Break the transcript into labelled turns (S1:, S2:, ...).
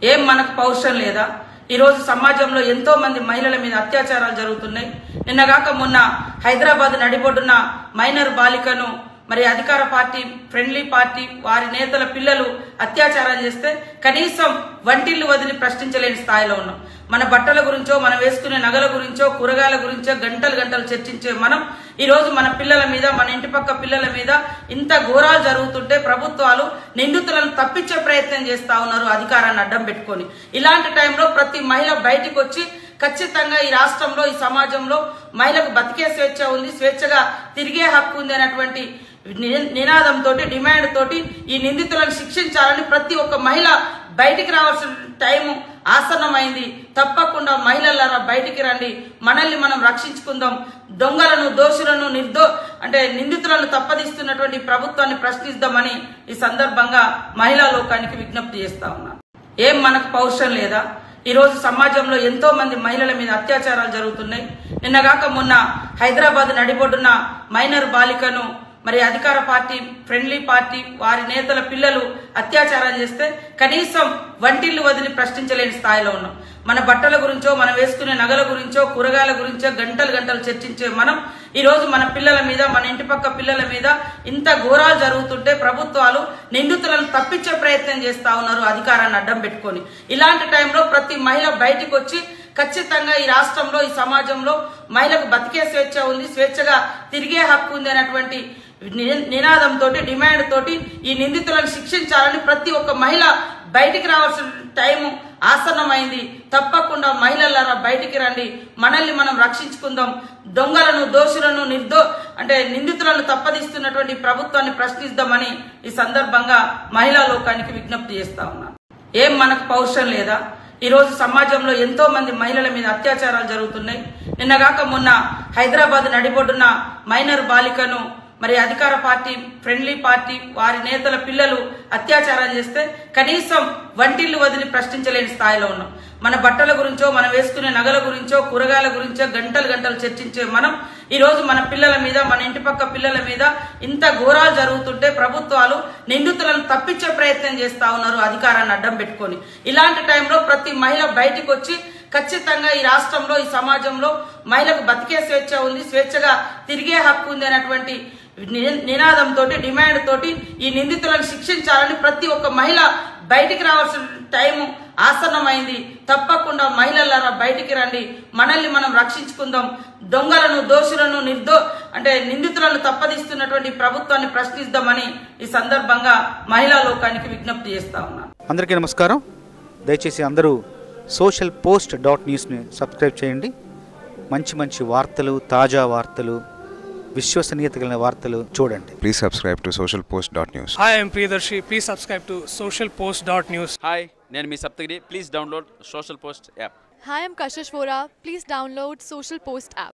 S1: ఏం మనకు పౌరుషం లేదా ఈరోజు సమాజంలో ఎంతో మంది మహిళల మీద అత్యాచారాలు జరుగుతున్నాయి నిన్నగాక మొన్న హైదరాబాద్ నడిబొడ్డున మైనర్ బాలికను మరి అధికార పార్టీ ఫ్రెండ్లీ పార్టీ వారి నేతల పిల్లలు అత్యాచారం చేస్తే కనీసం వంటిల్లు వదిలి ప్రశ్నించలేని స్థాయిలో ఉన్నాం మన బట్టల గురించో మనం వేసుకునే నగల గురించో కూరగాయల గురించో గంటలు గంటలు చర్చించే మనం ఈ రోజు మన పిల్లల మీద మన ఇంటి పక్క పిల్లల మీద ఇంత ఘోరాలు జరుగుతుంటే ప్రభుత్వాలు నిందితులను తప్పించే ప్రయత్నం చేస్తా ఉన్నారు అధికారాన్ని అడ్డం పెట్టుకొని ఇలాంటి టైంలో ప్రతి మహిళ బయటికి వచ్చి ఖచ్చితంగా ఈ రాష్ట్రంలో ఈ సమాజంలో మహిళకు బతికే స్వేచ్ఛ ఉంది స్వేచ్ఛగా తిరిగే హక్కు ఉంది అనేటువంటి ని- నినాదంతో డిమాండ్ తోటి ఈ నిందితులను శిక్షించాలని ప్రతి ఒక్క మహిళ బయటికి రావాల్సిన టైము ఆసన్నమైంది తప్పకుండా మహిళలారా బయటికి రండి మనల్ని మనం రక్షించుకుందాం దొంగలను దోషులను నిర్దో అంటే నిందితులను తప్పదిస్తున్నటువంటి ప్రభుత్వాన్ని ప్రశ్నిద్దామని ఈ సందర్భంగా మహిళా లోకానికి విజ్ఞప్తి చేస్తా ఉన్నాను ఏం మనకు పౌరుషం లేదా ఈరోజు సమాజంలో ఎంతో మంది మహిళల మీద అత్యాచారాలు జరుగుతున్నాయి నిన్నగాక మొన్న హైదరాబాద్ నడిబొడ్డున మైనర్ బాలికను మరి అధికార పార్టీ ఫ్రెండ్లీ పార్టీ వారి నేతల పిల్లలు అత్యాచారం చేస్తే కనీసం వంటిల్లు వదిలి ప్రశ్నించలేని స్థాయిలో ఉన్నాం మన బట్టల గురించో మనం వేసుకునే నగల గురించో కూరగాయల గురించో గంటలు గంటలు చర్చించే మనం ఈ రోజు మన పిల్లల మీద మన ఇంటి పక్క పిల్లల మీద ఇంత ఘోరాలు జరుగుతుంటే ప్రభుత్వాలు నిందితులను తప్పించే ప్రయత్నం చేస్తా ఉన్నారు అధికారాన్ని అడ్డం పెట్టుకొని ఇలాంటి టైంలో ప్రతి మహిళ బయటికి వచ్చి ఖచ్చితంగా ఈ రాష్ట్రంలో ఈ సమాజంలో మహిళకు బతికే స్వేచ్ఛ ఉంది స్వేచ్ఛగా తిరిగే హక్కు ఉంది అనేటువంటి ని- నినాదంతో డిమాండ్ తోటి ఈ నిందితులను శిక్షించాలని ప్రతి ఒక్క మహిళ బయటికి రావాల్సిన టైము ఆసన్నమైంది తప్పకుండా మహిళలారా బయటికి రండి మనల్ని మనం రక్షించుకుందాం దొంగలను దోషులను నిర్దో అంటే నిందితులను తప్పదిస్తున్నటువంటి ప్రభుత్వాన్ని ప్రశ్నిద్దామని ఈ సందర్భంగా మహిళా లోకానికి విజ్ఞప్తి చేస్తా ఉన్నాను ఏం మనకు పౌరుషం లేదా ఈరోజు సమాజంలో ఎంతో మంది మహిళల మీద అత్యాచారాలు జరుగుతున్నాయి నిన్నగాక మొన్న హైదరాబాద్ నడిబొడ్డున మైనర్ బాలికను మరి అధికార పార్టీ ఫ్రెండ్లీ పార్టీ వారి నేతల పిల్లలు అత్యాచారం చేస్తే కనీసం వంటిల్లు వదిలి ప్రశ్నించలేని స్థాయిలో ఉన్నాం మన బట్టల గురించో మనం వేసుకునే నగల గురించో కూరగాయల గురించో గంటలు గంటలు చర్చించే మనం ఈ రోజు మన పిల్లల మీద మన ఇంటి పక్క పిల్లల మీద ఇంత ఘోరాలు జరుగుతుంటే ప్రభుత్వాలు నిందితులను తప్పించే ప్రయత్నం చేస్తా ఉన్నారు అధికారాన్ని అడ్డం పెట్టుకొని ఇలాంటి టైంలో ప్రతి మహిళ బయటికి వచ్చి ఖచ్చితంగా ఈ రాష్ట్రంలో ఈ సమాజంలో మహిళకు బతికే స్వేచ్ఛ ఉంది స్వేచ్ఛగా తిరిగే హక్కు ఉంది అనేటువంటి ని- నినాదంతో డిమాండ్ తోటి ఈ నిందితులను శిక్షించాలని ప్రతి ఒక్క మహిళ బయటికి రావాల్సిన టైము ఆసన్నమైంది తప్పకుండా మహిళలారా బయటికి రండి మనల్ని మనం రక్షించుకుందాం దొంగలను దోషులను నిర్దో అంటే నిందితులను తప్పదిస్తున్నటువంటి ప్రభుత్వాన్ని ప్రశ్నిద్దామని ఈ సందర్భంగా మహిళా లోకానికి విజ్ఞప్తి చేస్తా ఉన్నాను
S2: అందరికీ నమస్కారం దయచేసి అందరూ సోషల్ పోస్ట్ డాట్ న్యూస్ని సబ్స్క్రైబ్ చేయండి మంచి మంచి వార్తలు తాజా వార్తలు విశ్వసనీయత కలిగిన వార్తలు చూడండి
S3: Please subscribe to socialpost.news.
S4: Hi, I'm Priyadarshi. Please subscribe to socialpost.news.
S5: Hi నేను మీ Saptagiri please download social post app
S6: Hi, I'm Kashish Vora. Please download Social Post app.